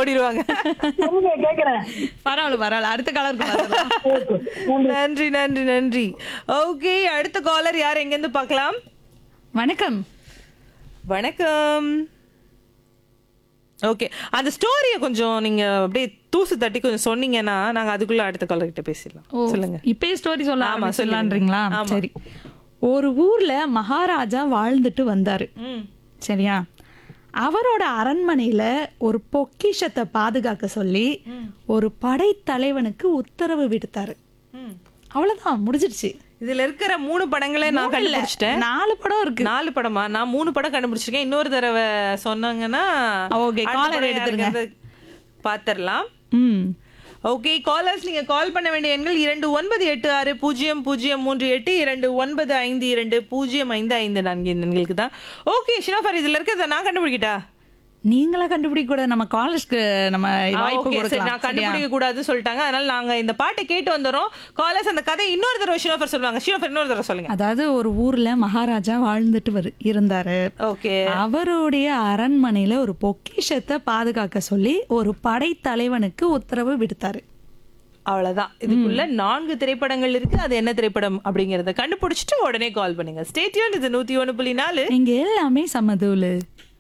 ஓடிடுவாங்க சொல்லுங்க கேக்குறேன் பரவாயில்ல பரவாயில்ல அடுத்த காலருக்கு நன்றி நன்றி நன்றி ஓகே அடுத்த காலர் யார் எங்கேருந்து பார்க்கலாம் வணக்கம் வணக்கம் ஓகே அந்த ஸ்டோரியை கொஞ்சம் நீங்க அப்படியே தூசு தட்டி கொஞ்சம் சொன்னீங்கன்னா நாங்க அதுக்குள்ள அடுத்த காலர் கிட்ட பேசிடலாம் ஓ சொல்லுங்க இப்பயே ஸ்டோரி சொல்ல ஆமா, ஆரம்பிச்சிடலான்றீங்களா சொல்லுங்க. ஆமா. சரி ஒரு ஊர்ல மகாராஜா வாழ்ந்துட்டு வந்தாரு ம் சரியா அவரோட அரண்மனையில ஒரு பொக்கிஷத்தை பாதுகாக்க சொல்லி ஒரு படைத்தலைவனுக்கு உத்தரவு விடுத்தாரு ம். அவ்வளவுதான் முடிஞ்சிருச்சு இதுல இருக்கிற மூணு படங்களே நான் கண்டுபிடிச்சிட்டேன் நாலு படம் இருக்கு நாலு படமா நான் மூணு படம் கண்டுபிடிச்சிருக்கேன் இன்னொரு தடவை சொன்னாங்கன்னா Okay, அடுத்த caller படம் எடுத்துருங்க. யாருங்கிறது பாத்திரலாம் ம் ஓகே காலர்ஸ் நீங்க கால் பண்ண வேண்டிய எண்கள் இரண்டு ஒன்பது எட்டு ஆறு பூஜ்ஜியம் பூஜ்ஜியம் மூன்று எட்டு இரண்டு ஒன்பது ஐந்து இரண்டு பூஜ்ஜியம் ஐந்து ஐந்து நான்கு இந்த எண்களுக்கு தான் ஓகே ஷினாஃபர் இதுல இருக்கிறத நான் கண்டுபிடிக்கிட்டா நீங்களா கண்டுபிடிக்க கூட நம்ம காலேஜ்க்கு நம்ம வாய்ப்பு ஓகே சரி கொடுக்கலாம் நான் கண்டுபிடிக்க கூடாதுன்னு சொல்லிட்டாங்க அதனால நாங்க இந்த பாட்டை கேட்டு வந்துறோம் காலர்ஸ் அந்த கதை இன்னொரு தடவை ஷினாஃபர் சொல்லுவாங்க ஷினாஃபர் இன்னொரு தடவை சொல்லுங்க அதாவது ஒரு ஊர்ல மகாராஜா வாழ்ந்துட்டு வரு இருந்தாரு ஓகே அவருடைய அரண்மனையில ஒரு பொக்கிஷத்தை பாதுகாக்க சொல்லி ஒரு படைத்தலைவனுக்கு உத்தரவு விடுத்தாரு அவ்வளவுதான் இதுக்குள்ள நான்கு திரைப்படங்கள் இருக்கு அது என்ன திரைப்படம் அப்படிங்கறத கண்டுபிடிச்சிட்டு உடனே கால் பண்ணுங்க ஸ்டேட்யூன் இது நூத்தி ஒண்ணு புள்ளி நாலு இங்க எல்லாமே சமதூலு